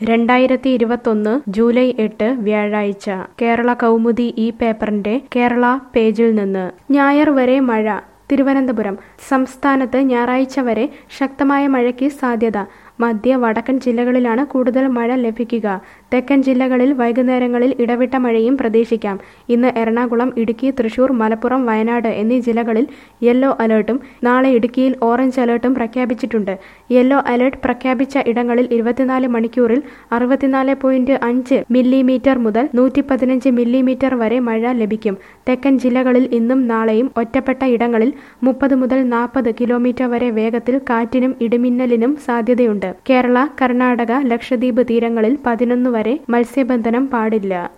രണ്ടായിരത്തി ഇരുപത്തൊന്ന് ജൂലൈ എട്ട് വ്യാഴാഴ്ച കേരള കൗമുദി ഈ പേപ്പറിന്റെ കേരള പേജിൽ നിന്ന് ഞായർ വരെ മഴ തിരുവനന്തപുരം സംസ്ഥാനത്ത് ഞായറാഴ്ച വരെ ശക്തമായ മഴയ്ക്ക് സാധ്യത മധ്യ വടക്കൻ ജില്ലകളിലാണ് കൂടുതൽ മഴ ലഭിക്കുക തെക്കൻ ജില്ലകളിൽ വൈകുന്നേരങ്ങളിൽ ഇടവിട്ട മഴയും പ്രതീക്ഷിക്കാം ഇന്ന് എറണാകുളം ഇടുക്കി തൃശൂർ മലപ്പുറം വയനാട് എന്നീ ജില്ലകളിൽ യെല്ലോ അലേർട്ടും നാളെ ഇടുക്കിയിൽ ഓറഞ്ച് അലേർട്ടും പ്രഖ്യാപിച്ചിട്ടുണ്ട് യെല്ലോ അലേർട്ട് പ്രഖ്യാപിച്ച ഇടങ്ങളിൽ ഇരുപത്തിനാല് മണിക്കൂറിൽ അറുപത്തിനാല് പോയിന്റ് അഞ്ച് മില്ലിമീറ്റർ മുതൽ നൂറ്റി പതിനഞ്ച് മില്ലിമീറ്റർ വരെ മഴ ലഭിക്കും തെക്കൻ ജില്ലകളിൽ ഇന്നും നാളെയും ഒറ്റപ്പെട്ട ഇടങ്ങളിൽ മുപ്പത് മുതൽ നാൽപ്പത് കിലോമീറ്റർ വരെ വേഗത്തിൽ കാറ്റിനും ഇടിമിന്നലിനും സാധ്യതയുണ്ട് കേരള കർണാടക ലക്ഷദ്വീപ് തീരങ്ങളിൽ പതിനൊന്ന് വരെ മത്സ്യബന്ധനം പാടില്ല